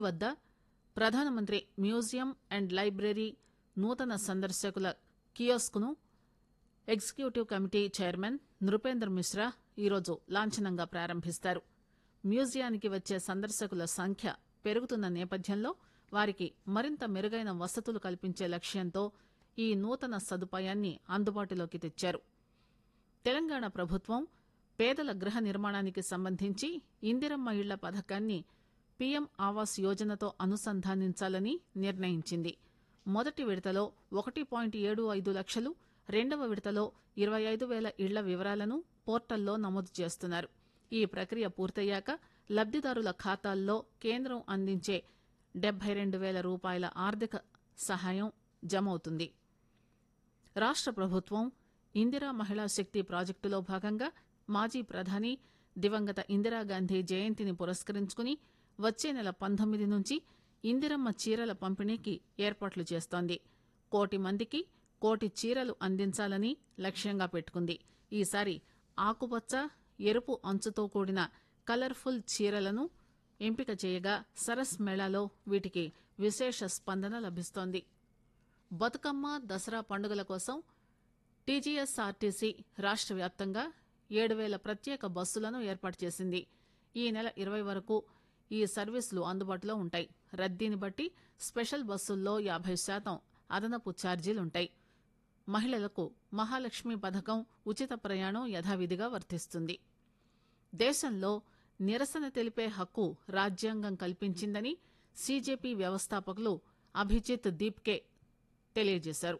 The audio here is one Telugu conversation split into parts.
వద్ద ప్రధానమంత్రి మ్యూజియం అండ్ లైబ్రరీ నూతన సందర్శకుల కియోస్క్ ను executive committee chairman Nripendra Mishra ఈరోజు లాంఛనంగా ప్రారంభిస్తారు మ్యూజియానికి వచ్చే సందర్శకుల సంఖ్య పెరుగుతున్న నేపథ్యంలో వారికి మరింత మెరుగైన వసతులు కల్పించే లక్ష్యంతో ఈ నూతన సదుపాయాన్ని అందుబాటులోకి తెచ్చారు తెలంగాణ ప్రభుత్వం పేదల గృహ నిర్మాణానికి సంబంధించి ఇందిరమ్మ ఇళ్ల పథకాన్ని పీఎం ఆవాస్ యోజనతో అనుసంధానించాలని నిర్ణయించింది మొదటి విడతలో ఒకటి పాయింట్ ఏడు ఐదు లక్షలు రెండవ విడతలో ఇరవై ఐదు వేల ఇళ్ల వివరాలను పోర్టల్లో నమోదు చేస్తున్నారు ఈ ప్రక్రియ పూర్తయ్యాక లబ్దిదారుల ఖాతాల్లో కేంద్రం అందించే డెబ్బై రెండు వేల రూపాయల ఆర్థిక సహాయం జమవుతుంది రాష్ట ప్రభుత్వం ఇందిరా మహిళా శక్తి ప్రాజెక్టులో భాగంగా మాజీ ప్రధాని దివంగత ఇందిరాగాంధీ జయంతిని పురస్కరించుకుని వచ్చే నెల పంతొమ్మిది నుంచి ఇందిరమ్మ చీరల పంపిణీకి ఏర్పాట్లు చేస్తోంది కోటి మందికి కోటి చీరలు అందించాలని లక్ష్యంగా పెట్టుకుంది ఈసారి ఆకుపచ్చ ఎరుపు అంచుతో కూడిన కలర్ఫుల్ చీరలను ఎంపిక చేయగా సరస్ మేళాలో వీటికి విశేష స్పందన లభిస్తోంది బతుకమ్మ దసరా పండుగల కోసం టీజీఎస్ఆర్టీసీ రాష్ట్ర వ్యాప్తంగా ఏడు వేల ప్రత్యేక బస్సులను ఏర్పాటు చేసింది ఈ నెల ఇరవై వరకు ఈ సర్వీసులు అందుబాటులో ఉంటాయి రద్దీని బట్టి స్పెషల్ బస్సుల్లో యాభై శాతం అదనపు ఛార్జీలుంటాయి మహిళలకు మహాలక్ష్మి పథకం ఉచిత ప్రయాణం యథావిధిగా వర్తిస్తుంది దేశంలో నిరసన తెలిపే హక్కు రాజ్యాంగం కల్పించిందని సీజేపీ వ్యవస్థాపకులు అభిజిత్ దీప్కే తెలియజేశారు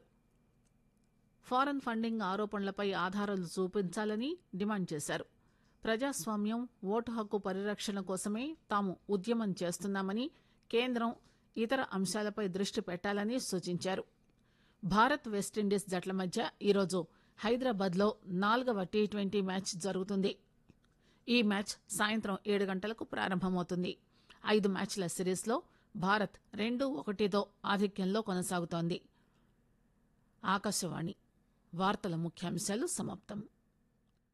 ఫారెన్ ఫండింగ్ ఆరోపణలపై ఆధారాలు చూపించాలని డిమాండ్ చేశారు ప్రజాస్వామ్యం ఓటు హక్కు పరిరక్షణ కోసమే తాము ఉద్యమం చేస్తున్నామని కేంద్రం ఇతర అంశాలపై దృష్టి పెట్టాలని సూచించారు భారత్ వెస్టిండీస్ జట్ల మధ్య ఈరోజు హైదరాబాద్ లో నాలుగవ టీ ట్వంటీ మ్యాచ్ జరుగుతుంది ఈ మ్యాచ్ సాయంత్రం ఏడు గంటలకు ప్రారంభమవుతుంది ఐదు మ్యాచ్ల సిరీస్లో భారత్ రెండు ఒకటితో ఆధిక్యంలో కొనసాగుతోంది ఆకాశవాణి వార్తల ముఖ్యాంశాలు సమాప్తం